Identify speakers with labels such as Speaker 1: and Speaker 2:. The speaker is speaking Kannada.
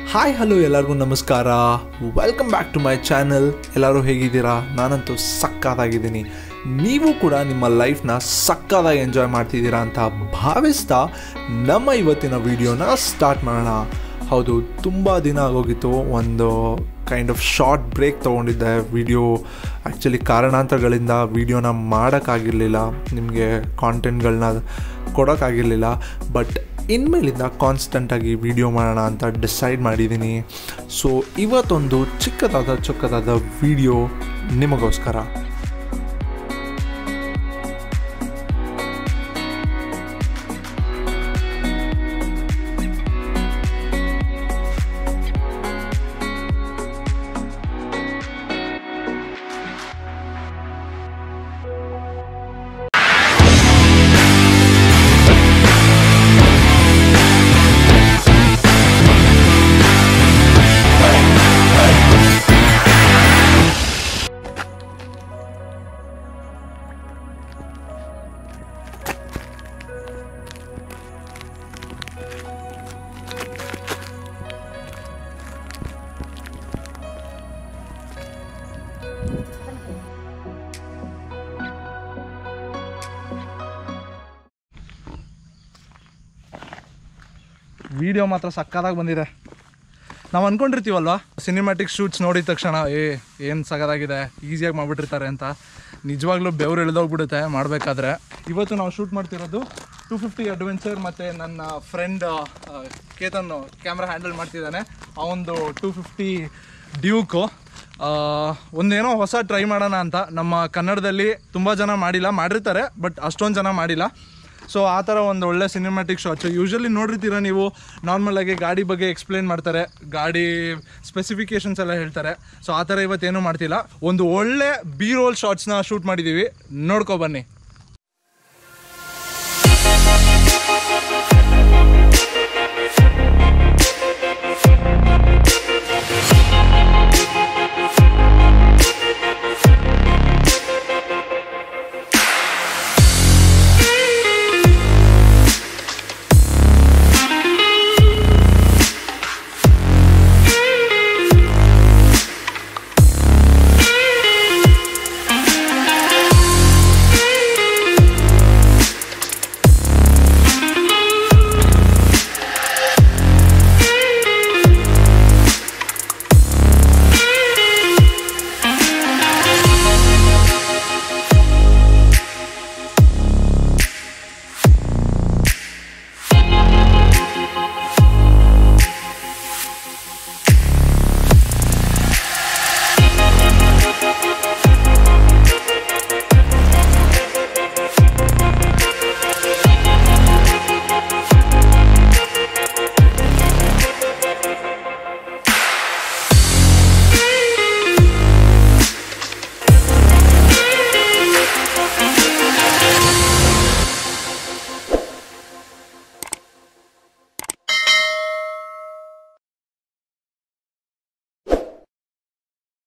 Speaker 1: ಹಾಯ್ ಹಲೋ ಎಲ್ಲರಿಗೂ ನಮಸ್ಕಾರ welcome back to my channel ಎಲ್ಲರೂ ಹೇಗಿದ್ದೀರಾ ನಾನಂತೂ ಸಕ್ಕತ್ತಾಗಿದ್ದೀನಿ ನೀವು ಕೂಡ ನಿಮ್ಮ ಲೈಫ್ನ ಸಕ್ಕತ್ತಾಗಿ ಎಂಜಾಯ್ ಮಾಡ್ತಿದ್ದೀರಾ ಅಂತ ಭಾವಿಸ್ತಾ ನಮ್ಮ ಇವತ್ತಿನ ವಿಡಿಯೋನ ಸ್ಟಾರ್ಟ್ ಮಾಡೋಣ ಹೌದು ತುಂಬ ದಿನ ಆಗೋಗಿತ್ತು ಒಂದು ಕೈಂಡ್ ಆಫ್ ಶಾರ್ಟ್ ಬ್ರೇಕ್ ತೊಗೊಂಡಿದ್ದೆ ವಿಡಿಯೋ ಆ್ಯಕ್ಚುಲಿ ಕಾರಣಾಂತರಗಳಿಂದ ವಿಡಿಯೋನ ಮಾಡೋಕ್ಕಾಗಿರಲಿಲ್ಲ ನಿಮಗೆ ಕಾಂಟೆಂಟ್ಗಳನ್ನ ಕೊಡೋಕ್ಕಾಗಿರಲಿಲ್ಲ ಬಟ್ ಇನ್ಮೇಲಿಂದ ಕಾನ್ಸ್ಟೆಂಟಾಗಿ ವಿಡಿಯೋ ಮಾಡೋಣ ಅಂತ ಡಿಸೈಡ್ ಮಾಡಿದ್ದೀನಿ ಸೊ ಇವತ್ತೊಂದು ಚಿಕ್ಕದಾದ ಚಿಕ್ಕದಾದ ವಿಡಿಯೋ ನಿಮಗೋಸ್ಕರ
Speaker 2: ವಿಡಿಯೋ ಮಾತ್ರ ಸಕ್ಕತ್ತಾಗಿ ಬಂದಿದೆ ನಾವು ಅಂದ್ಕೊಂಡಿರ್ತೀವಲ್ವ ಸಿನಿಮ್ಯಾಟಿಕ್ ಶೂಟ್ಸ್ ನೋಡಿದ ತಕ್ಷಣ ಏ ಏನು ಸಗದಾಗಿದೆ ಈಸಿಯಾಗಿ ಮಾಡಿಬಿಟ್ಟಿರ್ತಾರೆ ಅಂತ ನಿಜವಾಗ್ಲೂ ಬೆವರು ಇಳಿದೋಗ್ಬಿಡುತ್ತೆ ಮಾಡಬೇಕಾದ್ರೆ ಇವತ್ತು ನಾವು ಶೂಟ್ ಮಾಡ್ತಿರೋದು ಟೂ ಫಿಫ್ಟಿ ಅಡ್ವೆಂಚರ್ ಮತ್ತು ನನ್ನ ಫ್ರೆಂಡ್ ಕೇತನ್ ಕ್ಯಾಮ್ರಾ ಹ್ಯಾಂಡಲ್ ಮಾಡ್ತಿದ್ದಾನೆ ಅವನದು ಟೂ ಫಿಫ್ಟಿ ಡ್ಯೂಕು ಒಂದೇನೋ ಹೊಸ ಟ್ರೈ ಮಾಡೋಣ ಅಂತ ನಮ್ಮ ಕನ್ನಡದಲ್ಲಿ ತುಂಬ ಜನ ಮಾಡಿಲ್ಲ ಮಾಡಿರ್ತಾರೆ ಬಟ್ ಅಷ್ಟೊಂದು ಜನ ಮಾಡಿಲ್ಲ ಸೊ ಆ ಥರ ಒಂದು ಒಳ್ಳೆ ಸಿನಿಮ್ಯಾಟಿಕ್ ಶಾಟ್ಸು ಯೂಶಲಿ ನೋಡಿರ್ತೀರ ನೀವು ನಾರ್ಮಲಾಗಿ ಗಾಡಿ ಬಗ್ಗೆ ಎಕ್ಸ್ಪ್ಲೇನ್ ಮಾಡ್ತಾರೆ ಗಾಡಿ ಸ್ಪೆಸಿಫಿಕೇಶನ್ಸ್ ಎಲ್ಲ ಹೇಳ್ತಾರೆ ಸೊ ಆ ಥರ ಇವತ್ತೇನು ಮಾಡ್ತಿಲ್ಲ ಒಂದು ಒಳ್ಳೆ ಬಿ ರೋಲ್ ಶಾರ್ಟ್ಸ್ನ ಶೂಟ್ ಮಾಡಿದ್ದೀವಿ ನೋಡ್ಕೊ ಬನ್ನಿ